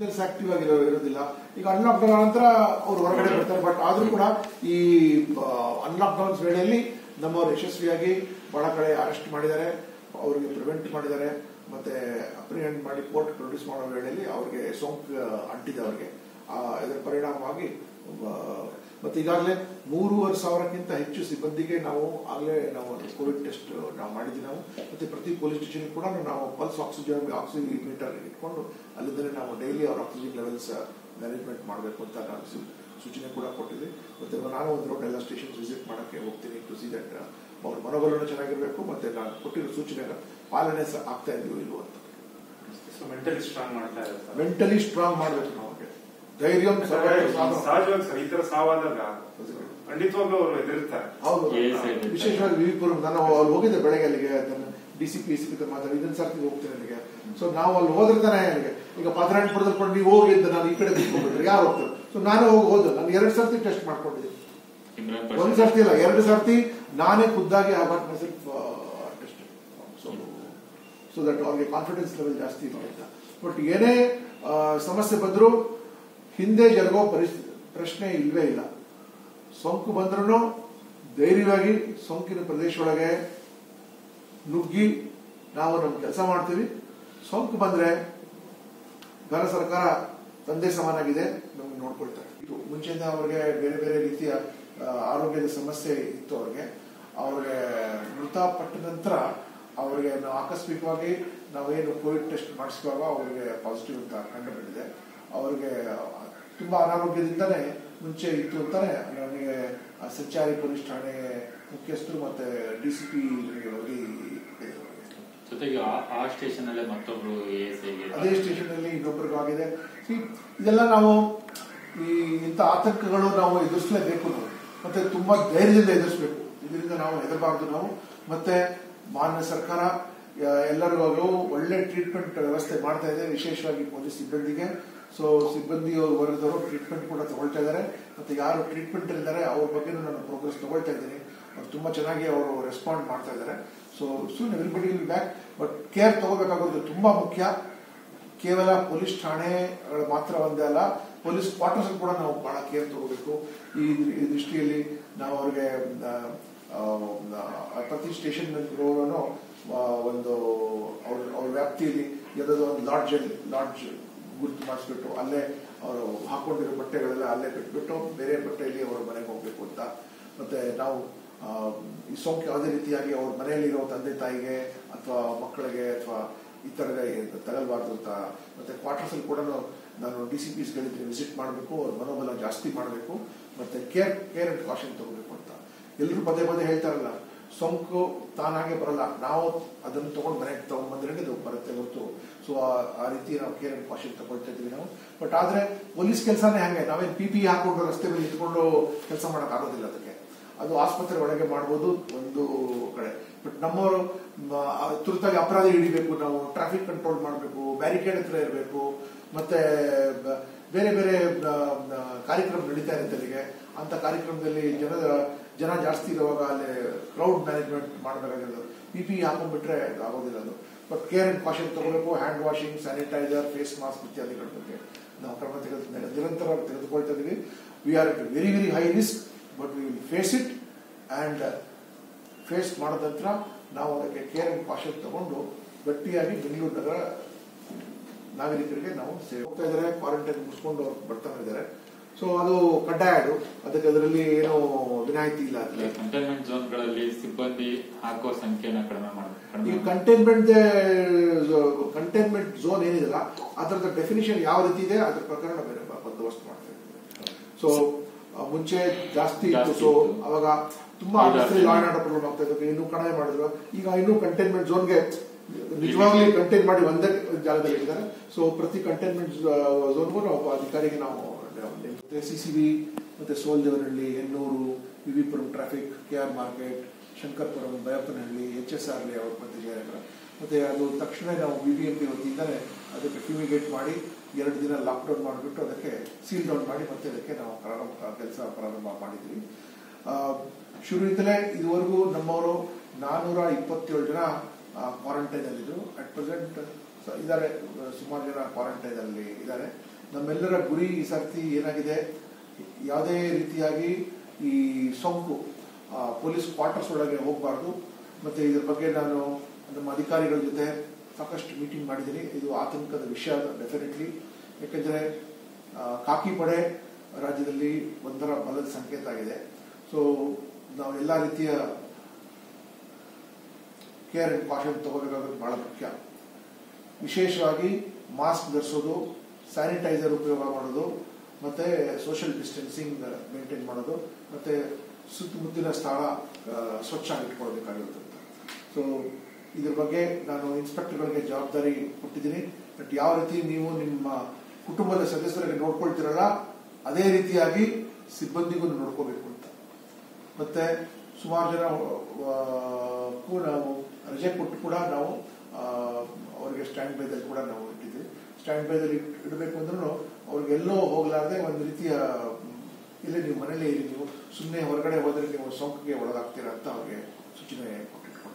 Business active ಆಗಿರೋ ಇರೋದಿಲ್ಲ ಈಗ ಅನ್ಲಾಕ್ ಡೌನ್ ನಂತರ ಅವ್ರು ಹೊರಗಡೆ ಬರ್ತಾರೆ ಬಟ್ ಆದ್ರೂ ಕೂಡ ಈ ಅನ್ಲಾಕ್ ಡೌನ್ಸ್ ವೇಳೆಯಲ್ಲಿ ನಮ್ಮವರು ಯಶಸ್ವಿಯಾಗಿ ಬಹಳ ಕಡೆ ಅರೆಸ್ಟ್ ಮಾಡಿದ್ದಾರೆ ಅವರಿಗೆ ಪ್ರಿವೆಂಟ್ ಮಾಡಿದ್ದಾರೆ ಮತ್ತೆ ಅಪ್ರಿಹೆಂಡ್ ಮಾಡಿ ಕೋರ್ಟ್ ಪ್ರೊಡ್ಯೂಸ್ ಮಾಡೋ ವೇಳೆಯಲ್ಲಿ ಅವರಿಗೆ ಸೋಂಕು ಅಂಟಿದೆ ಅವರಿಗೆ ಆ, ಇದರ ಪರಿಣಾಮವಾಗಿ ಆ, ಮತ್ತೆ ಈಗಾಗಲೇ ಮೂರುವರೆ ಸಾವಿರಕ್ಕಿಂತ ಹೆಚ್ಚು ಸಿಬ್ಬಂದಿಗೆ ನಾವು ಆಗಲೇ ನಾವು ಕೋವಿಡ್ ಟೆಸ್ಟ್ ನಾವು ಮಾಡಿದ್ವಿ ನಾವು ಮತ್ತೆ ಪ್ರತಿ ಪೊಲೀಸ್ ಸ್ಟೇಷನ್ ಕೂಡ ನಾವು ಪಲ್ಸ್ ಆಕ್ಸಿಜನ್ ಆಕ್ಸಿಜನ್ ಮೀಟರ್ ಇಟ್ಕೊಂಡು ಅಲ್ಲಿಂದಲೇ ನಾವು ಡೈಲಿ ಅವ್ರ ಆಕ್ಸಿಜನ್ ಲೆವೆಲ್ಸ್ ಮ್ಯಾನೇಜ್ಮೆಂಟ್ ಮಾಡಬೇಕು ಅಂತ ನಾವು ಸೂ- ಸೂಚನೆ ಕೂಡ ಕೊಟ್ಟಿದ್ವಿ ಮತ್ತೆ ನಾನು ಒಂದು ರೋಡ್ ಎಲ್ಲ ಸ್ಟೇಷನ್ ವಿಸಿಟ್ ಮಾಡಕ್ಕೆ ಹೋಗ್ತೀನಿ ಟು ಸಿ ದಟ್ ಅವ್ರ ಮನೋಬಲನೂ ಚೆನ್ನಾಗಿರ್ಬೇಕು ಮತ್ತೆ ನಾನು ಕೊಟ್ಟಿರೋ ಸೂಚನೆ ಪಾಲನೆ ಸಹ ಆಗ್ತಾ ಇದೀವಿ ಇಲ್ವೋ ಅಂತ ಸೊ ಮೆಂಟಲಿ ಸ್ಟ್ರಾಂಗ್ ಮಾಡ್ತಾ ಇದ್ದಾರೆ ಮೆಂಟಲಿ ಸ್ಟ್ರಾಂಗ್ ಮಾಡಬೇಕು ನಾವು ಅವ್ರಿಗೆ. ಧೈರ್ಯ ಸಹಜವಾಗಿ ಸರ್ ಈ ತರ ಸಾವಾದಾಗ ಖಂಡಿತವಾಗ್ಲೂ ಅವರು ಎದುರಿರ್ತಾರೆ ಹೌದು Yes, I did. ವಿಶೇಷವಾಗಿ ವಿವಿಪುರಂ ನಾನು ಅಲ್ಲಿ ಹೋಗಿದ್ದೆ ಬೆಳಗ್ಗೆ ಅಲ್ಲಿಗೆ D C P C P ಮಾತಾಡಿ ಇದನ್ನ ಸರ್ತಿ ಹೋಗ್ತೇನೆ ನನಗೆ ಸೊ ನಾವು ಅಲ್ಲಿ ಹೋದ್ರೆ ತಾನೇ ನನಗೆ ಈಗ ಪಾತ್ರಾಯಣಪುರದಲ್ಲಿ ಕೊಂಡು ನೀವು ಹೋಗಿ ಅಂತ ನಾನು ಈ ಕಡೆ ತಿಳ್ಕೊಂಡ್ಬಿಟ್ರೆ ಯಾರು ಹೋಗ್ತಾರೆ ಸೊ ನಾನು ಹೋಗಿ ಹೋದ ನಾನು ಎರಡು ಸರ್ತಿ ಟೆಸ್ಟ್ ಮಾಡ್ಕೊಂಡಿದ್ದೀನಿ ಇಮ್ರಾನ್ ಒಂದ್ ಪಾಷಾ ಸರ್ತಿ ಇಲ್ಲ ಎರಡು ಸರ್ತಿ ನಾನೇ ಖುದ್ದಾಗಿ ಆ but self test so so that ಅವ್ರಿಗೆ ಕಾನ್ಫಿಡೆನ್ಸ್ ಲೆವೆಲ್ ಜಾಸ್ತಿ ಇದೆ ಅಂತ ಬಟ್ ಏನೇ ಆ, ಸಮಸ್ಯೆ ಬಂದರೂ ಹಿಂದೆ ಜರುಗೋ ಪರಿಸ್ಥಿತಿ ಪ್ರಶ್ನೆ ಇಲ್ವೇ ಇಲ್ಲ ಸೋಂಕು ಬಂದ್ರೂ ಧೈರ್ಯವಾಗಿ ಸೋಂಕಿನ ಪ್ರದೇಶ ಒಳಗೆ ನುಗ್ಗಿ ನಾವು ನಮ್ಮ ಕೆಲಸ ಮಾಡ್ತೀವಿ ಸೋಂಕು ಬಂದ್ರೆ ಭಾರತ ಸರ್ಕಾರ ತಂದೆ ಸಮಾನಾಗಿದೆ ನಮ್ಗೆ ನೋಡ್ಕೊಳ್ತಾರೆ ಇದು ಮುಂಚೆಯಿಂದ ಅವ್ರಿಗೆ ಬೇರೆ ಬೇರೆ ರೀತಿಯ ಆ, ಆರೋಗ್ಯದ ಸಮಸ್ಯೆ ಇತ್ತು ಅವ್ರಿಗೆ ಅವ್ರಿಗೆ ಮೃತಪಟ್ಟ ನಂತರ ಅವರಿಗೆ ನಾವು ಆಕಸ್ಮಿಕವಾಗಿ ನಾವೇನು ಕೋವಿಡ್ ಟೆಸ್ಟ್ ಮಾಡಿಸುವಾಗ ಅವರಿಗೆ ಪಾಸಿಟಿವ್ ಅಂತ ಕಂಡು ಬಂದಿದೆ ಅವರಿಗೆ ತುಂಬಾ ಅನಾರೋಗ್ಯದಿಂದನೇ ಮುಂಚೆ ಇತ್ತು ಅಂತಾನೆ ನನಗೆ ಆ ಸಂಚಾರಿ ಪೊಲೀಸ್ ಠಾಣೆ ಮುಖ್ಯಸ್ಥರು ಮತ್ತೆ ಡಿ ಸಿ ಪಿ ಹೋಗಿ ಹೇಳಿದ್ರು. ಜೊತೆಗೆ ಆ- ಆ ಸ್ಟೇಷನ್ ಅಲ್ಲೇ ಮತ್ತೊಬ್ರು ಎಸ್ ಅದೇ ಸ್ಟೇಷನ್ ಅಲ್ಲಿ ಇನ್ನೊಬ್ಬರಿಗೂ ಆಗಿದೆ See, ಇದೆಲ್ಲ ನಾವು ಈ ಇಂಥ ಆತಂಕಗಳು ನಾವು ಎದುರಿಸಲೇಬೇಕು ನಾವು ಮತ್ತೆ ತುಂಬಾ ಧೈರ್ಯದಿಂದ ಎದುರಿಸಬೇಕು ಇದರಿಂದ ನಾವು ಹೆದರಬಾರ್ದು ನಾವು ಮತ್ತೆ ಮಾನ್ಯ ಸರ್ಕಾರ ಆ, ಎಲ್ಲರಿಗೂ ಒಳ್ಳೆ ಟ್ರೀಟ್ಮೆಂಟ್ ವ್ಯವಸ್ಥೆ ಮಾಡ್ತಾ ಇದೆ ವಿಶೇಷವಾಗಿ ಪೊಲೀಸ್ ಸಿಬ್ಬಂದಿಗೆ ಸೊ ಸಿಬ್ಬಂದಿ ವರ್ಗದವರು ಟ್ರೀಟ್ಮೆಂಟ್ ಕೂಡ ತಗೊಳ್ತಾ ಇದ್ದಾರೆ ಮತ್ತೆ ಯಾರು ಟ್ರೀಟ್ಮೆಂಟ್ ಇದ್ದಾರೆ ಅವ್ರ ಬಗ್ಗೆನೂ ನಾನು ಪ್ರೋಗ್ರೆಸ್ ತಗೊಳ್ತಾ ಇದ್ದೀನಿ ಅವ್ರು ತುಂಬಾ ಚೆನ್ನಾಗಿ ಅವರು ರೆಸ್ಪಾಂಡ್ ಮಾಡ್ತಾ ಇದ್ದಾರೆ so soon everybody will back but care ತಗೋಬೇಕಾಗೋದು ತುಂಬಾ ಮುಖ್ಯ ಕೇವಲ ಪೊಲೀಸ್ ಠಾಣೆಗಳು ಮಾತ್ರ ಒಂದೇ ಅಲ್ಲ ಪೊಲೀಸ್ ಕ್ವಾರ್ಟರ್ಸ್ ಕೂಡ ನಾವು ಬಹಳ ಕೇರ್ ತಗೋಬೇಕು ಈ ಈ ದೃಷ್ಟಿಯಲ್ಲಿ ನಾವು ಅವ್ರಿಗೆ ಆ, ಆ, ಪ್ರತಿ ಸ್ಟೇಷನ್ ಒಂದು ಅವ್ರ ಅವ್ರ ವ್ಯಾಪ್ತಿಯಲ್ಲಿ ಯಾವುದಾದ್ರು ಒಂದು ಲಾಡ್ಜ್ ಲಾಡ್ಜ್ ಗುರುತು ಮಾಡಿಸ್ಬಿಟ್ಟು ಅಲ್ಲೇ ಅವರು ಹಾಕೊಂಡಿರೋ ಬಟ್ಟೆಗಳೆಲ್ಲ ಅಲ್ಲೇ ಬಿಟ್ಬಿಟ್ಟು ಬೇರೆ ಬಟ್ಟೆಯಲ್ಲಿ ಅವ್ರ ಮನೆಗೆ ಹೋಗ್ಬೇಕು ಅಂತ ಮತ್ತೆ ನಾವು ಆ, ಈ ಸೋಂಕು ಯಾವುದೇ ರೀತಿಯಾಗಿ ಅವ್ರ ಮನೆಯಲ್ಲಿರೋ ತಂದೆ ತಾಯಿಗೆ ಅಥವಾ ಮಕ್ಕಳಿಗೆ ಅಥವಾ ಇತರರಿಗೆ ತಗಲ್ಬಾರ್ದು ಅಂತ ಮತ್ತೆ ಕ್ವಾರ್ಟರ್ಸ್ ಅಲ್ಲಿ ಕೂಡ ನಾನು ಡಿ ಸಿ ಪಿಸ್ ಗಳಿದ್ರೆ ವಿಸಿಟ್ ಮಾಡಬೇಕು ಅವ್ರ ಮನೋಬಲ ಜಾಸ್ತಿ ಮಾಡಬೇಕು ಮತ್ತೆ ಕೇರ್ ಕೇರ್ ಅಂಡ್ ಕಾಷನ್ ತಗೋಬೇಕು ಅಂತ ಎಲ್ಲರೂ ಪದೇ ಪದೇ ಹೇಳ್ತಾರಲ್ಲ ಸೋಂಕು ತಾನಾಗೆ ಬರಲ್ಲ ನಾವು ಅದನ್ನು ತಗೊಂಡು ಮನೆಗೆ ತಗೊಂಡ್ಬಂದ್ರೆ ಅದು ಬರುತ್ತೆ ಹೊರತು ಸೊ ಆ ರೀತಿ ನಾವು ಕೇರ್ ಅಂಡ್ ಕಾಷನ್ ತಗೊಳ್ತಾ ಇದ್ವಿ ನಾವು ಬಟ್ ಆದ್ರೆ ಪೊಲೀಸ್ ಕೆಲಸನೇ ಹಂಗೆ ನಾವೇನು ಪಿ ಪಿ ಹಾಕೊಂಡು ರಸ್ತೆ ಮೇಲೆ ನಿಂತ್ಕೊಂಡು ಕೆಲಸ ಮಾಡಕ್ ಆಗೋದಿಲ್ಲ ಅದಕ್ಕೆ ಅದು ಆಸ್ಪತ್ರೆ ಒಳಗೆ ಮಾಡ್ಬೋದು ಒಂದು ಕಡೆ ಬಟ್ ನಮ್ಮವರು ಮ- ಆ ತುರ್ತಾಗಿ ಅಪರಾಧ ಹಿಡಿಬೇಕು ನಾವು ಟ್ರಾಫಿಕ್ ಕಂಟ್ರೋಲ್ ಮಾಡಬೇಕು ಬ್ಯಾರಿಕೇಡ್ ಹತ್ರ ಇರಬೇಕು ಮತ್ತೆ ಬ- ಬೇರೆ ಬೇರೆ ಆ, ಆ, ಕಾರ್ಯಕ್ರಮ ನಡೀತಾ ಇರುತ್ತೆ ಅಲ್ಲಿಗೆ ಅಂತ ಕಾರ್ಯಕ್ರಮದಲ್ಲಿ ಜನದ ಜನ ಜಾಸ್ತಿ ಇರುವಾಗ ಅಲ್ಲಿ ಕ್ರೌಡ್ ಮ್ಯಾನೇಜ್ಮೆಂಟ್ ಮಾಡಬೇಕಾಗಿರೋದು ಪಿ ಪಿ ಹಾಕೊಂಡ್ಬಿಟ್ರೆ ಅದು ಆಗೋದಿಲ್ಲ ಅದು ಬಟ್ ಕೇರ್ ಅಂಡ್ ಕಾಷನ್ ತಗೋಬೇಕು hand washing sanitiser face mask ಇತ್ಯಾದಿಗಳ ಬಗ್ಗೆ ನಾವು ಕ್ರಮ ತೆಗೆದು ನಿರಂತರ ತೆಗೆದುಕೊಳ್ತಾ ಇದೀವಿ we are at very very high risk but we will face it and face ಮಾಡಿದ ನಂತರ ನಾವು ಅದಕ್ಕೆ ಕೇರ್ ಅಂಡ್ ಕಾಷನ್ ತಗೊಂಡು ಗಟ್ಟಿಯಾಗಿ ಬೆಂಗಳೂರು ನಗರ ನಾಗರಿಕರಿಗೆ ನಾವು ಸೇವೆ ಹೋಗ್ತಾ ಇದ್ದಾರೆ ಕ್ವಾರಂಟೈನ್ ಮುಗಿಸ್ಕೊಂಡು ಅವ್ರು ಬರ್ತಾನೆ ಇದ್ದಾರೆ ಸೊ ಅದು ಕಡ್ಡಾಯ ಅದು ಅದಕ್ಕೆ ಅದರಲ್ಲಿ ಏನು ವಿನಾಯಿತಿ ಇಲ್ಲ ಅದರಲ್ಲಿ ಕಂಟೈನ್ಮೆಂಟ್ ಝೋನ್ಗಳಲ್ಲಿ ಸಿಬ್ಬಂದಿ ಹಾಕೋ ಸಂಖ್ಯೆನ ಕಡಿಮೆ ಈ ಮಾಡಿ ಕಂಟೈನ್ಮೆಂಟ್ ಕಂಟೈನ್ಮೆಂಟ್ ಝೋನ್ ಏನಿದೆಲ್ಲ ಅದರದ ಡೆಫಿನಿಷನ್ ಯಾವ ರೀತಿ ಇದೆ ಅದ್ರ ಪ್ರಕಾರ ನಾವು ಬೇರೆ ಬಂದೋಬಸ್ತ್ ಮಾಡ್ತಾ ಇದ್ದೀವಿ ಸೊ ಮುಂಚೆ ಜಾಸ್ತಿ ಇತ್ತು ಜಾಸ್ತಿ ಸೊ ಇತ್ತು. ಅವಾಗ ತುಂಬಾ ಈಗ obviously law and order problem ಆಗ್ತಾ ಇತ್ತು ಇನ್ನೂ ಕಡಿಮೆ ಮಾಡಿದ್ರು ಈಗ ಇನ್ನೂ ಕಂಟೈನ್ಮೆಂಟ್ ಝೋನ್ಗೆ ನಿಜವಾಗ್ಲೂ ಕಂಟೈನ್ ಮಾಡಿ ಒಂದೇ ಜಾಗದಲ್ಲಿ ಇಟ್ಟಿದ್ದಾರೆ ಸೊ ಪ್ರತಿ ಕಂಟೈನ್ಮೆಂಟ್ ಝೋನ್ಗೂ ನಾವು ಅಧಿಕಾರಿಗೆ ನಾವು ಸಿ ಸಿ ಬಿ ಮತ್ತೆ ಸೋಲ್ದೇವರಹಳ್ಳಿ ಎನ್ನೂರು VV Puram traffic K R market Shankarapuram Byappanahalli H S R layout ಮತ್ತೆ ಜಯನಗರ ಮತ್ತೆ ಅದು ತಕ್ಷಣ ನಾವು ಬಿ ಬಿ ಎಂ ಪಿ ವತಿಯಿಂದಲೇ ಅದಕ್ಕೆ ಫ್ಯೂಮಿಗೇಟ್ ಮಾಡಿ ಎರಡು ದಿನ ಲಾಕ್ಡೌನ್ ಮಾಡಿಬಿಟ್ಟು ಅದಕ್ಕೆ ಸೀಲ್ ಡೌನ್ ಮಾಡಿ ಮತ್ತೆ ಅದಕ್ಕೆ ನಾವು ಪ್ರಾರಂಭ ಕೆಲಸ ಪ್ರಾರಂಭ ಮಾಡಿದ್ವಿ ಆ, ಶುರುವಿಂದಲೇ ಇದುವರೆಗೂ ನಮ್ಮವರು ನಾನೂರ ಇಪ್ಪತ್ತೇಳು ಜನ ಕ್ವಾರಂಟೈನ್ ಅಲ್ಲಿದ್ರು ಅಟ್ ಪ್ರೆಸೆಂಟ್ ಇದ್ದಾರೆ ಸುಮಾರು ಜನ ಕ್ವಾರಂಟೈನ್ ಅಲ್ಲಿ ಇದ್ದಾರೆ ನಮ್ಮೆಲ್ಲರ ಗುರಿ ಈ ಸರ್ತಿ ಏನಾಗಿದೆ ಯಾವುದೇ ರೀತಿಯಾಗಿ ಈ ಸೋಂಕು ಆ, ಪೊಲೀಸ್ ಕ್ವಾರ್ಟರ್ಸ್ ಒಳಗೆ ಹೋಗಬಾರ್ದು ಮತ್ತೆ ಇದ್ರ ಬಗ್ಗೆ ನಾನು ನಮ್ಮ ಅಧಿಕಾರಿಗಳ ಜೊತೆ ಸಾಕಷ್ಟು ಮೀಟಿಂಗ್ ಮಾಡಿದ್ದೀನಿ ಇದು ಆತಂಕದ ವಿಷಯ ಡೆಫಿನೆಟ್ಲಿ ಯಾಕಂದ್ರೆ ಆ, ಕಾಕಿ ಪಡೆ ರಾಜ್ಯದಲ್ಲಿ ಒಂದರ ಬಲದ ಸಂಕೇತ ಆಗಿದೆ ಸೊ ನಾವು ಎಲ್ಲ ರೀತಿಯ ಕೇರ್ ಅಂಡ್ ಕಾಷನ್ ತಗೋಬೇಕಾಗೋದು ಬಹಳ ಮುಖ್ಯ ವಿಶೇಷವಾಗಿ ಮಾಸ್ಕ್ ಧರಿಸೋದು ಸ್ಯಾನಿಟೈಸರ್ ಉಪಯೋಗ ಮಾಡೋದು ಮತ್ತೆ ಸೋಷಿಯಲ್ ಡಿಸ್ಟೆನ್ಸಿಂಗ್ ಮೇಂಟೈನ್ ಮಾಡೋದು ಮತ್ತೆ ಸುತ್ತಮುತ್ತಲಿನ ಸ್ಥಳ ಆ, ಸ್ವಚ್ಛ ಇಟ್ಕೊಳ್ಬೇಕಾಗಿರುತ್ತೆ ಸೊ ಇದ್ರ ಬಗ್ಗೆ ನಾನು ಇನ್ಸ್ಪೆಕ್ಟರ್ಗಳಿಗೆ ಜವಾಬ್ದಾರಿ ಕೊಟ್ಟಿದ್ದೀನಿ ಬಟ್ ಯಾವ ರೀತಿ ನೀವು ನಿಮ್ಮ ಕುಟುಂಬದ ಸದಸ್ಯರಿಗೆ ನೋಡ್ಕೊಳ್ತಿರಲ್ಲ ಅದೇ ರೀತಿಯಾಗಿ ಸಿಬ್ಬಂದಿಗೂ ನೋಡ್ಕೋಬೇಕು ಅಂತ ಮತ್ತೆ ಸುಮಾರು ಜನ ಆ, ಕ್ಕೂ ನಾವು ರಜೆ ಕೊಟ್ಟು ಕೂಡ ನಾವು ಆ, ಅವರಿಗೆ ಸ್ಟ್ಯಾಂಡ್ ಬೈದಲ್ಲಿ ಕೂಡ ನಾವು ಇಟ್ಟಿದ್ವಿ ಸ್ಟ್ಯಾಂಡ್ ಬೈದಲ್ಲಿ ಇಡಬೇಕು ಅಂದ್ರೂ ಅವ್ರಿಗೆ ಎಲ್ಲೋ ಹೋಗ್ಲಾರ್ದೆ ಒಂದು ರೀತಿಯ ಮ್, ಇಲ್ಲೇ ನೀವು ಮನೇಲೇ ಇರಿ ನೀವು ಸುಮ್ಮನೆ ಹೊರಗಡೆ ಹೋದ್ರೆ ನೀವು ಸೋಂಕಿಗೆ ಒಳಗಾಗ್ತೀರಾ ಅಂತ ಅವ್ರಿಗೆ ಸೂಚನೆ ಕೊಟ್ಟಿಟ್ಕೊಂಡು